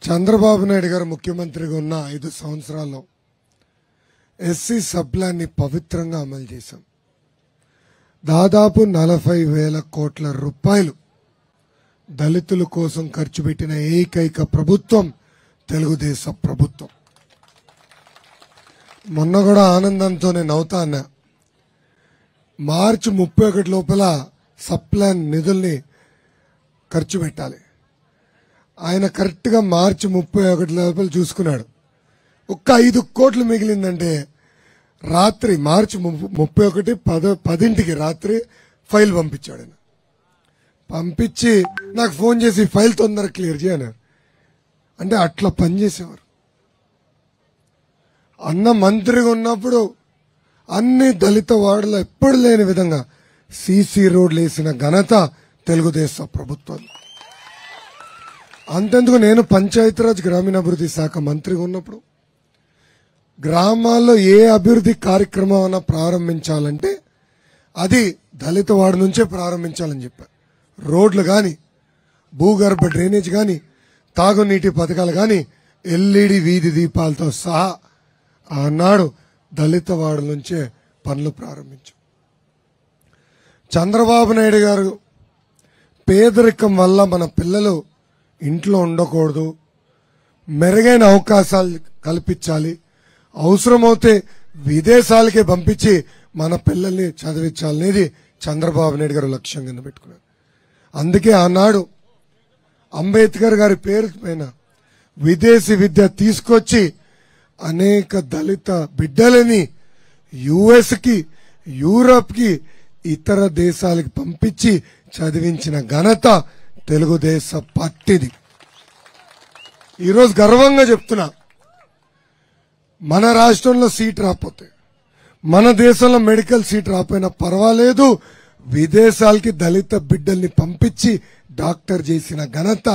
చంద్రబాబు నాయుడు గారు ముఖ్యమంత్రిగా ఉన్న ఐదు సంవత్సరాల్లో ఎస్సీ సబ్లాన్ని పవిత్రంగా అమలు చేశాం దాదాపు నలభై వేల కోట్ల రూపాయలు దళితుల కోసం ఖర్చు పెట్టిన ఏకైక ప్రభుత్వం తెలుగుదేశం ప్రభుత్వం మొన్న కూడా ఆనందంతో నేను నవ్వుతా అన్నా మార్చి ముప్పై ఒకటి లోపల సప్లాన్ నిధుల్ని ఖర్చు పెట్టాలి ఆయన కరెక్ట్గా మార్చి ముప్పై ఒకటి లోపల చూసుకున్నాడు ఒక్క ఐదు కోట్లు మిగిలిందంటే రాత్రి మార్చి ము- ముప్పై ఒకటి పద పదింటికి రాత్రి ఫైల్ పంపించాడు ఆయన పంపించి నాకు ఫోన్ చేసి ఫైల్ తొందర క్లియర్ చేయన్నారు అంటే అట్లా పనిచేసేవారు అన్న మంత్రిగా ఉన్నప్పుడు అన్ని దళిత వార్డులో ఎప్పుడు లేని విధంగా సీసీ రోడ్లు వేసిన ఘనత తెలుగుదేశం ప్రభుత్వం అంతెందుకు నేను పంచాయతీరాజ్ గ్రామీణాభివృద్ధి శాఖ మంత్రిగా ఉన్నప్పుడు గ్రామాల్లో ఏ అభివృద్ధి కార్యక్రమం అన్నా ప్రారంభించాలంటే అది దళిత వార్డు నుంచే ప్రారంభించాలని చెప్పారు రోడ్లు కానీ భూగర్భ డ్రైనేజ్ కానీ తాగునీటి పథకాలు కానీ ఎల్ఈడి వీధి దీపాలతో సహా ఆనాడు దళిత వార్డు నుంచే పనులు ప్రారంభించాం చంద్రబాబు నాయుడు గారు పేదరికం వల్ల మన పిల్లలు ఇంట్లో ఉండకూడదు మెరుగైన అవకాశాలు కల్పించాలి అవసరమైతే విదేశాలకే పంపించి మన పిల్లల్ని చదివించాలనేది చంద్రబాబు నాయుడు గారు లక్ష్యం కింద పెట్టుకున్నారు అందుకే ఆనాడు అంబేద్కర్ గారి పేరు పైన విదేశీ విద్య తీసుకొచ్చి అనేక దళిత బిడ్డలని యుఎస్ కి యూరప్ కి ఇతర దేశాలకు పంపించి చదివించిన ఘనత తెలుగుదేశం పార్టీది ఈరోజు గర్వంగా చెప్తున్నా మన రాష్ట్రంలో సీట్ రాకపోతే మన దేశంలో మెడికల్ సీట్ రాకపోయినా పర్వాలేదు విదేశాలకి దళిత బిడ్డల్ని పంపించి డాక్టర్ చేసిన ఘనత